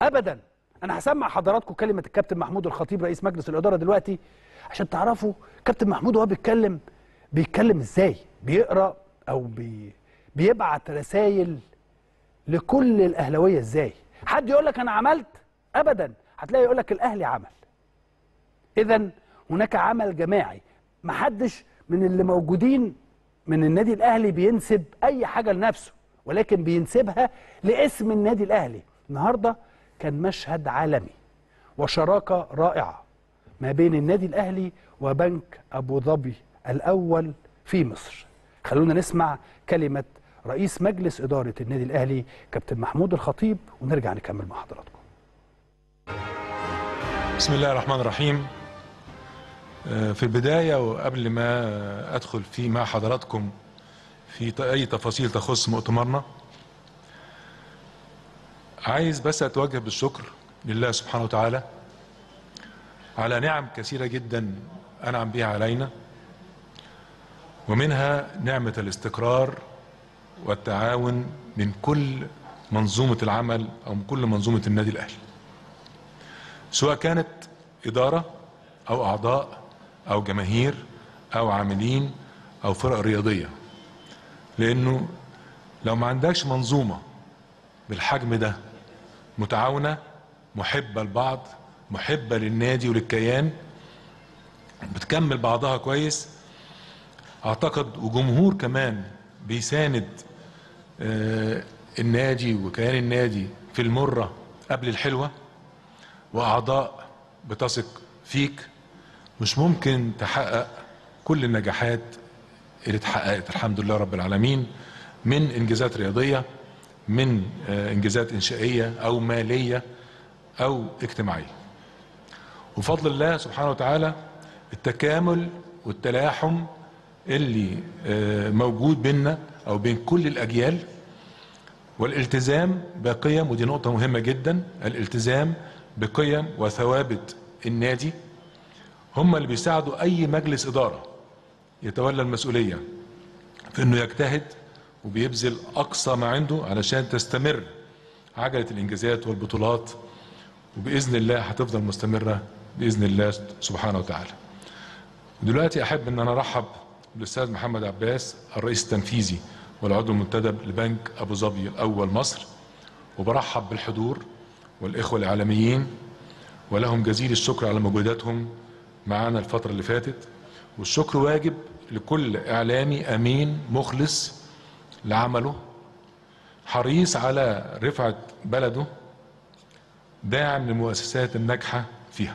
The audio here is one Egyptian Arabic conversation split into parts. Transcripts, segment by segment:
ابدا انا هسمع حضراتكم كلمه الكابتن محمود الخطيب رئيس مجلس الاداره دلوقتي عشان تعرفوا كابتن محمود وهو بيتكلم بيتكلم ازاي بيقرا او بي بيبعت رسائل لكل الاهلاويه ازاي حد يقول لك انا عملت ابدا هتلاقي يقول لك الاهلي عمل اذا هناك عمل جماعي محدش من اللي موجودين من النادي الاهلي بينسب اي حاجه لنفسه ولكن بينسبها لاسم النادي الاهلي النهارده كان مشهد عالمي وشراكه رائعه ما بين النادي الاهلي وبنك ابو ظبي الاول في مصر خلونا نسمع كلمه رئيس مجلس اداره النادي الاهلي كابتن محمود الخطيب ونرجع نكمل مع حضراتكم بسم الله الرحمن الرحيم آه، في البداية وقبل ما آه، أدخل في مع حضراتكم في ت- أي تفاصيل تخص مؤتمرنا عايز بس أتوجه بالشكر لله سبحانه وتعالى على نعم كثيرة جدا أنعم بها علينا ومنها نعمة الاستقرار والتعاون من كل منظومة العمل أو من كل منظومة النادي الأهلي سواء كانت إدارة أو أعضاء أو جماهير أو عاملين أو فرق رياضية لأنه لو ما عندكش منظومة بالحجم ده متعاونة محبة لبعض محبة للنادي وللكيان بتكمل بعضها كويس أعتقد وجمهور كمان بيساند آه، النادي وكيان النادي في المرة قبل الحلوة واعضاء بتثق فيك مش ممكن تحقق كل النجاحات اللي اتحققت الحمد لله رب العالمين من انجازات رياضيه من آه، انجازات انشائيه او ماليه او اجتماعيه وفضل الله سبحانه وتعالى التكامل والتلاحم اللي آه، موجود بيننا او بين كل الاجيال والالتزام بقيم ودي نقطة مهمة جدا الالتزام بقيم وثوابت النادي هم اللي بيساعدوا أي مجلس إدارة يتولى المسؤولية في أنه يجتهد وبيبذل أقصى ما عنده علشان تستمر عجلة الإنجازات والبطولات وبإذن الله هتفضل مستمرة بإذن الله سبحانه وتعالى دلوقتي أحب أن أنا أرحب بالأستاذ محمد عباس الرئيس التنفيذي والعضو المنتدب لبنك أبو ظبي الأول مصر وبرحب بالحضور والإخوة الإعلاميين ولهم جزيل الشكر على مجهوداتهم معانا الفترة اللي فاتت والشكر واجب لكل إعلامي أمين مخلص لعمله حريص على رفعة بلده داعم للمؤسسات الناجحة فيها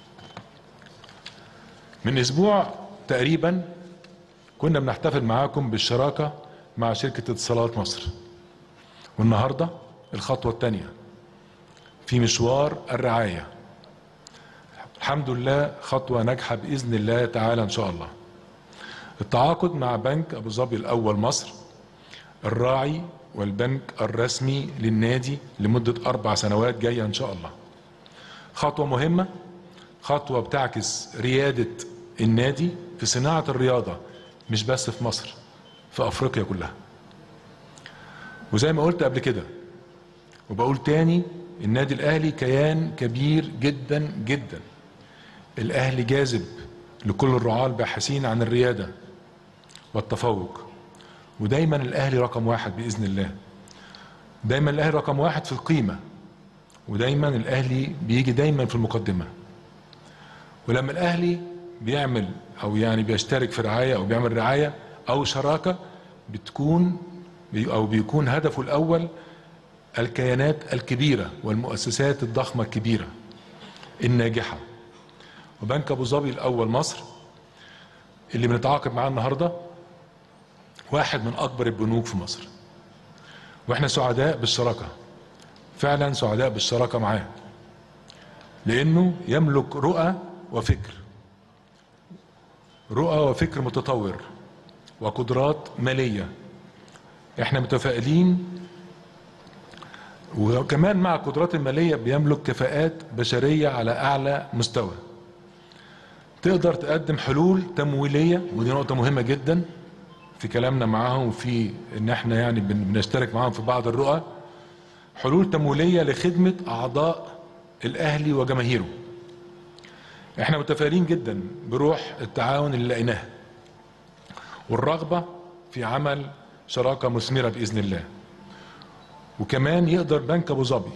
من أسبوع تقريبا كنا بنحتفل معاكم بالشراكة مع شركة اتصالات مصر والنهاردة الخطوة الثانية في مشوار الرعاية الحمد لله خطوة ناجحة بإذن الله تعالى إن شاء الله التعاقد مع بنك أبو ظبي الأول مصر الراعي والبنك الرسمي للنادي لمدة أربع سنوات جاية إن شاء الله خطوة مهمة خطوة بتعكس ريادة النادي في صناعة الرياضة مش بس في مصر في أفريقيا كلها وزي ما قلت قبل كده وبقول تاني النادي الأهلي كيان كبير جدا جدا الأهلي جاذب لكل الرعاة الباحثين عن الريادة والتفوق ودايما الأهلي رقم واحد بإذن الله دايما الأهلي رقم واحد في القيمة ودايما الأهلي بيجي دايما في المقدمة ولما الأهلي بيعمل أو يعني بيشترك في رعاية أو بيعمل رعاية أو شراكة بتكون أو بيكون هدفه الأول الكيانات الكبيرة والمؤسسات الضخمة الكبيرة الناجحة وبنك أبو ظبي الأول مصر اللي بنتعاقد معاه النهاردة واحد من أكبر البنوك في مصر وإحنا سعداء بالشراكة فعلا سعداء بالشراكة معاه لأنه يملك رؤى وفكر رؤى وفكر متطور وقدرات مالية احنا متفائلين وكمان مع القدرات المالية بيملك كفاءات بشرية على أعلى مستوى تقدر تقدم حلول تمويلية ودي نقطة مهمة جدا في كلامنا معاهم وفي ان احنا يعني بن- بنشترك معاهم في بعض الرؤى حلول تمويليه لخدمه اعضاء الاهلي وجماهيره احنا متفائلين جدا بروح التعاون اللي لقيناها والرغبه في عمل شراكه مثمره باذن الله وكمان يقدر بنك ابو ظبي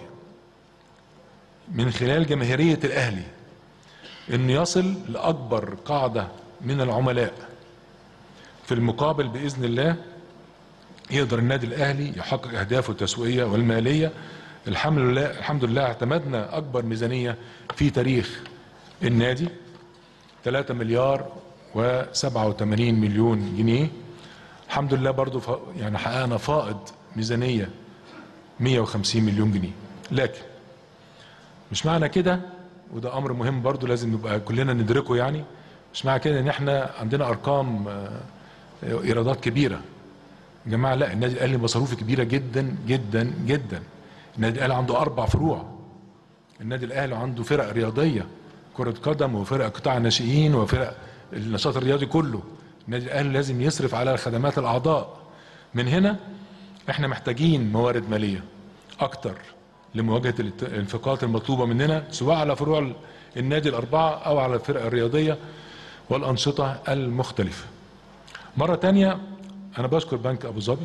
من خلال جماهيريه الاهلي انه يصل لاكبر قاعده من العملاء في المقابل باذن الله يقدر النادي الاهلي يحقق اهدافه التسويقيه والماليه الحمد لله الحمد لله اعتمدنا اكبر ميزانيه في تاريخ النادي 3 مليار و87 مليون جنيه الحمد لله برضو ف... يعني حققنا فائض ميزانيه 150 مليون جنيه لكن مش معنى كده وده امر مهم برضو لازم نبقى كلنا ندركه يعني مش معنى كده ان احنا عندنا ارقام آه، ايرادات كبيره يا جماعه لا النادي الاهلي مصاريفه كبيره جدا جدا جدا النادي الاهلي عنده اربع فروع النادي الاهلي عنده فرق رياضيه كره قدم وفرق قطاع الناشئين وفرق النشاط الرياضي كله النادي الاهلي لازم يصرف على خدمات الاعضاء من هنا احنا محتاجين موارد ماليه اكتر لمواجهه الات- الانفاقات المطلوبه مننا سواء على فروع النادي الاربعه او على الفرق الرياضيه والانشطه المختلفه مرة تانية أنا بشكر بنك أبو ظبي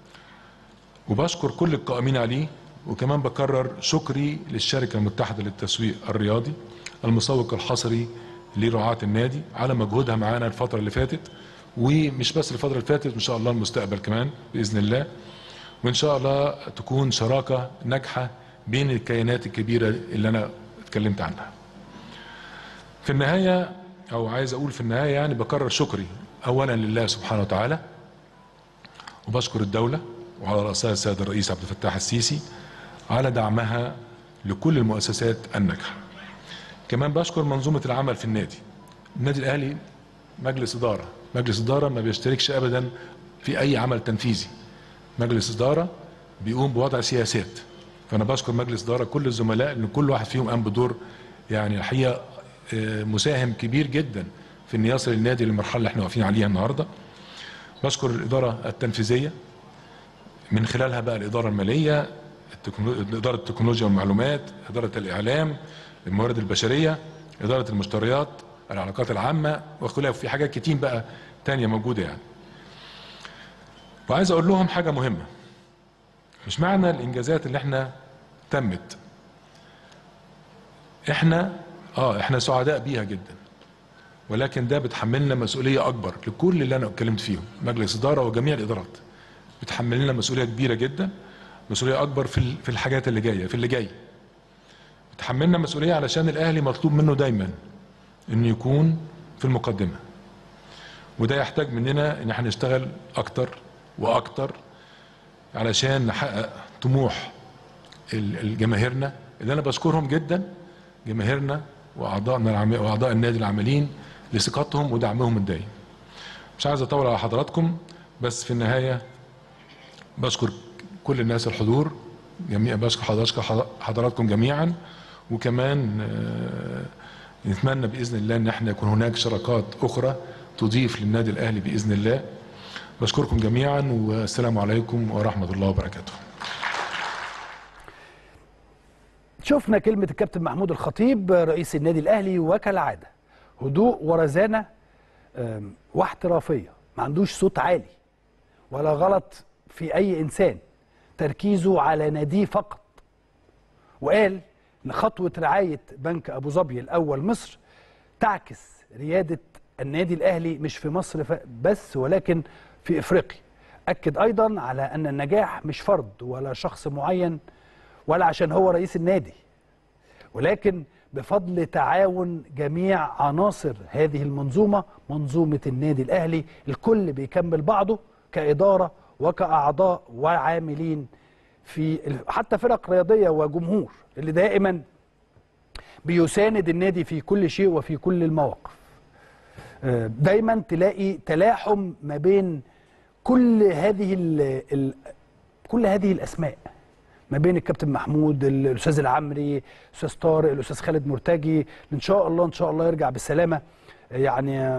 وبشكر كل القائمين عليه وكمان بكرر شكري للشركة المتحدة للتسويق الرياضي المسوق الحصري لرعاة النادي على مجهودها معانا الفترة اللي فاتت ومش بس الفترة اللي فاتت إن شاء الله المستقبل كمان بإذن الله وإن شاء الله تكون شراكة ناجحة بين الكيانات الكبيرة اللي أنا اتكلمت عنها في النهاية أو عايز أقول في النهاية يعني بكرر شكري أولا لله سبحانه وتعالى وبشكر الدولة وعلى رأسها السيد الرئيس عبد الفتاح السيسي على دعمها لكل المؤسسات الناجحة كمان بشكر منظومة العمل في النادي النادي الأهلي مجلس إدارة مجلس إدارة ما بيشتركش أبدا في أي عمل تنفيذي مجلس إدارة بيقوم بوضع سياسات فأنا بشكر مجلس إدارة كل الزملاء إن كل واحد فيهم قام بدور يعني الحقيقة آه، مساهم كبير جدا في ان يصل النادي للمرحله اللي احنا واقفين عليها النهارده بشكر الاداره التنفيذيه من خلالها بقى الاداره الماليه التكنو- اداره التكنولوجيا والمعلومات اداره الاعلام الموارد البشريه اداره المشتريات العلاقات العامه وخلافه في حاجات كتير بقى تانية موجوده يعني وعايز اقول لهم حاجه مهمه مش معنى الانجازات اللي احنا تمت احنا اه احنا سعداء بيها جدا ولكن ده بتحملنا مسؤوليه اكبر لكل اللي انا اتكلمت فيهم مجلس اداره وجميع الادارات بتحملنا مسؤوليه كبيره جدا مسؤوليه اكبر في ال- في الحاجات اللي جايه في اللي جاي بتحملنا مسؤوليه علشان الاهلي مطلوب منه دايما انه يكون في المقدمه وده يحتاج مننا ان احنا نشتغل اكتر واكتر علشان نحقق طموح ال- الجماهيرنا اللي انا بشكرهم جدا جماهيرنا واعضائنا العام... واعضاء النادي العاملين لثقتهم ودعمهم الدائم. مش عايز اطول على حضراتكم بس في النهايه بشكر كل الناس الحضور جميع بشكر حضراتكم حضراتكم جميعا وكمان آه، نتمنى باذن الله ان احنا يكون هناك شراكات اخرى تضيف للنادي الاهلي باذن الله. بشكركم جميعا والسلام عليكم ورحمه الله وبركاته. شفنا كلمة الكابتن محمود الخطيب رئيس النادي الأهلي وكالعادة هدوء ورزانة أم، واحترافية ما عندوش صوت عالي ولا غلط في أي إنسان تركيزه على ناديه فقط وقال إن خطوة رعاية بنك أبو ظبي الأول مصر تعكس ريادة النادي الأهلي مش في مصر ف- بس ولكن في إفريقيا أكد أيضا على أن النجاح مش فرد ولا شخص معين ولا عشان هو رئيس النادي ولكن بفضل تعاون جميع عناصر هذه المنظومة منظومة النادي الأهلي الكل بيكمل بعضه كإدارة وكأعضاء وعاملين في ال- حتى فرق رياضية وجمهور اللي دائما بيساند النادي في كل شيء وفي كل المواقف آه، دايما تلاقي تلاحم ما بين كل هذه ال ال كل هذه الاسماء ما بين الكابتن محمود الاستاذ العمري الاستاذ طارق الاستاذ خالد مرتجي ان شاء الله ان شاء الله يرجع بالسلامه يعني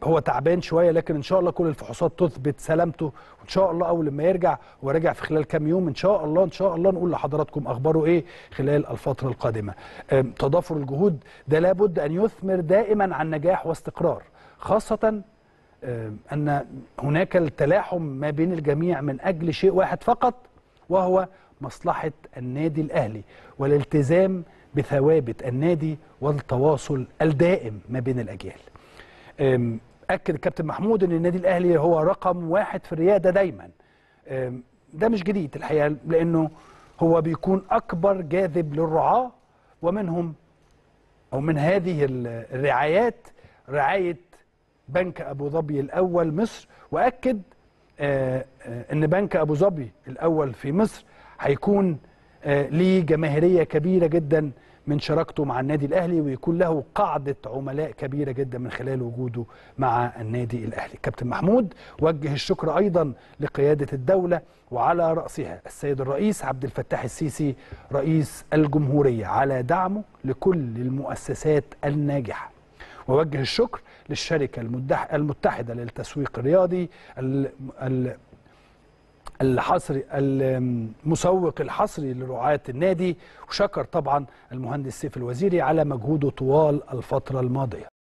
هو تعبان شويه لكن ان شاء الله كل الفحوصات تثبت سلامته وان شاء الله اول ما يرجع ورجع في خلال كام يوم ان شاء الله ان شاء الله نقول لحضراتكم اخباره ايه خلال الفتره القادمه أم، تضافر الجهود ده لابد ان يثمر دائما عن نجاح واستقرار خاصه أم، ان هناك التلاحم ما بين الجميع من اجل شيء واحد فقط وهو مصلحه النادي الاهلي والالتزام بثوابت النادي والتواصل الدائم ما بين الاجيال أم، اكد الكابتن محمود ان النادي الاهلي هو رقم واحد في الرياده دايما أم، ده مش جديد الحقيقه لانه هو بيكون اكبر جاذب للرعاه ومنهم او من هذه ال- الرعايات رعايه بنك ابو ظبي الاول مصر واكد آه، آه، ان بنك ابو ظبي الاول في مصر هيكون آه، ليه جماهيريه كبيره جدا من شراكته مع النادي الاهلي ويكون له قاعده عملاء كبيره جدا من خلال وجوده مع النادي الاهلي. كابتن محمود وجه الشكر ايضا لقياده الدوله وعلى راسها السيد الرئيس عبد الفتاح السيسي رئيس الجمهوريه على دعمه لكل المؤسسات الناجحه. ووجه الشكر للشركه المدح- المتحده للتسويق الرياضي ال- ال- الحصري المسوق الحصري لرعاة النادي وشكر طبعا المهندس سيف الوزيري على مجهوده طوال الفترة الماضية